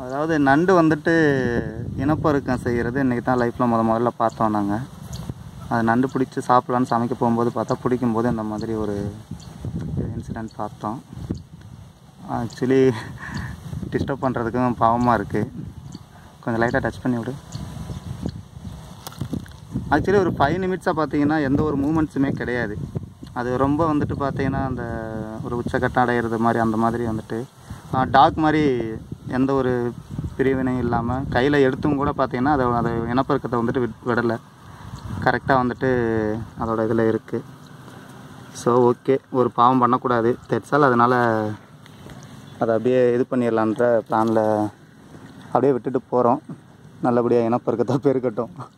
அதாவது நண்டு வந்துட்டு இனப்பெருக்கம் செய்கிறது இன்றைக்கி தான் லைஃப்பில் முத முதல்ல பார்த்தோம் நாங்கள் அது நண்டு பிடிச்சி சாப்பிட்லான்னு சமைக்க போகும்போது பார்த்தா பிடிக்கும்போது இந்த மாதிரி ஒரு இன்சிடெண்ட் பார்த்தோம் ஆக்சுவலி டிஸ்டர்ப் பண்ணுறதுக்கும் பாவமாக இருக்குது கொஞ்சம் லைட்டாக டச் பண்ணி விடு ஆக்சுவலி ஒரு ஃபைவ் நிமிட்ஸாக பார்த்தீங்கன்னா எந்த ஒரு மூமெண்ட்ஸுமே கிடையாது அது ரொம்ப வந்துட்டு பார்த்தீங்கன்னா அந்த ஒரு உச்சக்கட்டம் அடையிறது மாதிரி அந்த மாதிரி வந்துட்டு டாக் மாதிரி எந்த ஒரு பிரிவினையும் இல்லாமல் கையில் எடுத்தும் கூட பார்த்தீங்கன்னா அதை அதை இனப்பெருக்கத்தை வந்துட்டு விட் விடலை கரெக்டாக வந்துட்டு அதோட இதில் இருக்குது ஸோ ஓகே ஒரு பாவம் பண்ணக்கூடாது தெட்ஸால் அதனால் அதை அப்படியே இது பண்ணிடலான்ற பிளானில் அப்படியே விட்டுட்டு போகிறோம் நல்லபடியாக இனப்பெருக்கத்தை பெருக்கட்டும்